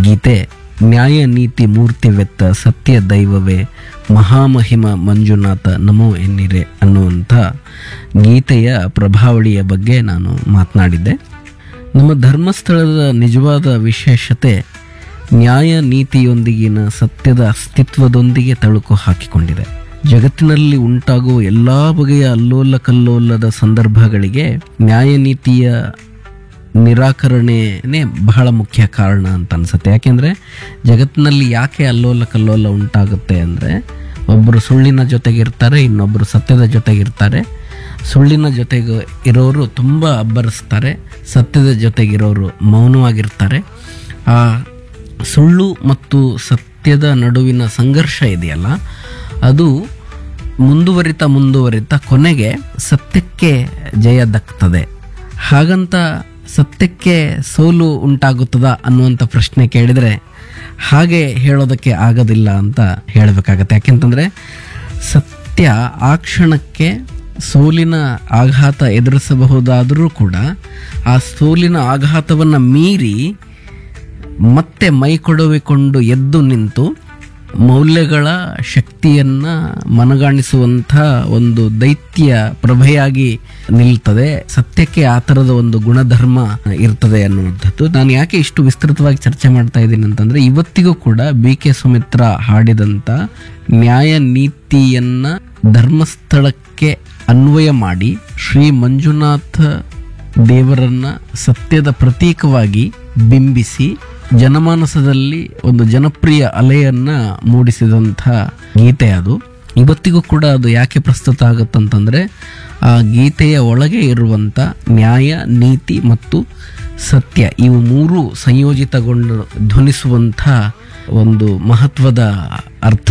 ಗೀತೆ ನ್ಯಾಯ ನೀತಿ ಮೂರ್ತಿವೆತ್ತ ಸತ್ಯ ದೈವವೇ ಮಹಾಮಹಿಮ ಮಂಜುನಾಥ ನಮೋ ಎನ್ನಿರೆ ಅನ್ನುವಂಥ ಗೀತೆಯ ಪ್ರಭಾವಳಿಯ ಬಗ್ಗೆ ನಾನು ಮಾತನಾಡಿದ್ದೆ ನಮ್ಮ ಧರ್ಮಸ್ಥಳದ ನಿಜವಾದ ವಿಶೇಷತೆ ನ್ಯಾಯ ನೀತಿಯೊಂದಿಗಿನ ಸತ್ಯದ ಅಸ್ತಿತ್ವದೊಂದಿಗೆ ತಳುಕು ಹಾಕಿಕೊಂಡಿದೆ ಜಗತ್ತಿನಲ್ಲಿ ಉಂಟಾಗುವ ಎಲ್ಲ ಬಗೆಯ ಅಲ್ಲೋಲ ಕಲ್ಲೋಲದ ಸಂದರ್ಭಗಳಿಗೆ ನ್ಯಾಯ ನೀತಿಯ ನಿರಾಕರಣೆನೇ ಬಹಳ ಮುಖ್ಯ ಕಾರಣ ಅಂತ ಅನ್ಸುತ್ತೆ ಯಾಕೆಂದರೆ ಜಗತ್ತಿನಲ್ಲಿ ಯಾಕೆ ಅಲ್ಲೋಲ ಕಲ್ಲೋಲ ಉಂಟಾಗುತ್ತೆ ಅಂದರೆ ಒಬ್ಬರು ಸುಳ್ಳಿನ ಜೊತೆಗಿರ್ತಾರೆ ಇನ್ನೊಬ್ಬರು ಸತ್ಯದ ಜೊತೆಗಿರ್ತಾರೆ ಸುಳ್ಳಿನ ಜೊತೆಗೆ ಇರೋರು ತುಂಬ ಅಬ್ಬರಿಸ್ತಾರೆ ಸತ್ಯದ ಜೊತೆಗಿರೋರು ಮೌನವಾಗಿರ್ತಾರೆ ಆ ಸುಳ್ಳು ಮತ್ತು ಸತ್ಯದ ನಡುವಿನ ಸಂಘರ್ಷ ಇದೆಯಲ್ಲ ಅದು ಮುಂದುವರಿತಾ ಮುಂದುವರಿತಾ ಕೊನೆಗೆ ಸತ್ಯಕ್ಕೆ ಜಯ ದಕ್ತದೆ ಹಾಗಂತ ಸತ್ಯಕ್ಕೆ ಸೋಲು ಉಂಟಾಗುತ್ತದಾ ಅನ್ನುವಂಥ ಪ್ರಶ್ನೆ ಕೇಳಿದರೆ ಹಾಗೆ ಹೇಳೋದಕ್ಕೆ ಆಗೋದಿಲ್ಲ ಅಂತ ಹೇಳಬೇಕಾಗತ್ತೆ ಯಾಕೆಂತಂದರೆ ಸತ್ಯ ಆ ಕ್ಷಣಕ್ಕೆ ಸೋಲಿನ ಆಘಾತ ಎದುರಿಸಬಹುದಾದರೂ ಕೂಡ ಆ ಸೋಲಿನ ಆಘಾತವನ್ನು ಮೀರಿ ಮತ್ತೆ ಮೈ ಕೊಡವಿಕೊಂಡು ಎದ್ದು ನಿಂತು ಮೌಲ್ಯಗಳ ಶಕ್ತಿಯನ್ನ ಮನಗಾಣಿಸುವಂಥ ಒಂದು ದೈತ್ಯ ಪ್ರಭೆಯಾಗಿ ನಿಲ್ತದೆ ಸತ್ಯಕ್ಕೆ ಆ ಥರದ ಒಂದು ಗುಣಧರ್ಮ ಇರ್ತದೆ ಅನ್ನುವಂಥದ್ದು ನಾನು ಯಾಕೆ ಇಷ್ಟು ವಿಸ್ತೃತವಾಗಿ ಚರ್ಚೆ ಮಾಡ್ತಾ ಇದ್ದೀನಿ ಅಂತಂದ್ರೆ ಇವತ್ತಿಗೂ ಕೂಡ ಬಿ ಕೆ ಸುಮಿತ್ರ ಹಾಡಿದಂಥ ನ್ಯಾಯ ನೀತಿಯನ್ನ ಧರ್ಮಸ್ಥಳಕ್ಕೆ ಅನ್ವಯ ಮಾಡಿ ಶ್ರೀ ಮಂಜುನಾಥ ದೇವರನ್ನ ಸತ್ಯದ ಪ್ರತೀಕವಾಗಿ ಬಿಂಬಿಸಿ ಜನಮಾನಸದಲ್ಲಿ ಒಂದು ಜನಪ್ರಿಯ ಅಲೆಯನ್ನ ಮೂಡಿಸಿದಂಥ ಗೀತೆ ಅದು ಇವತ್ತಿಗೂ ಕೂಡ ಅದು ಯಾಕೆ ಪ್ರಸ್ತುತ ಆಗುತ್ತಂತಂದ್ರೆ ಆ ಗೀತೆಯ ಒಳಗೆ ಇರುವಂಥ ನ್ಯಾಯ ನೀತಿ ಮತ್ತು ಸತ್ಯ ಇವು ಮೂರು ಸಂಯೋಜಿತಗೊಂಡು ಧ್ವನಿಸುವಂಥ ಒಂದು ಮಹತ್ವದ ಅರ್ಥ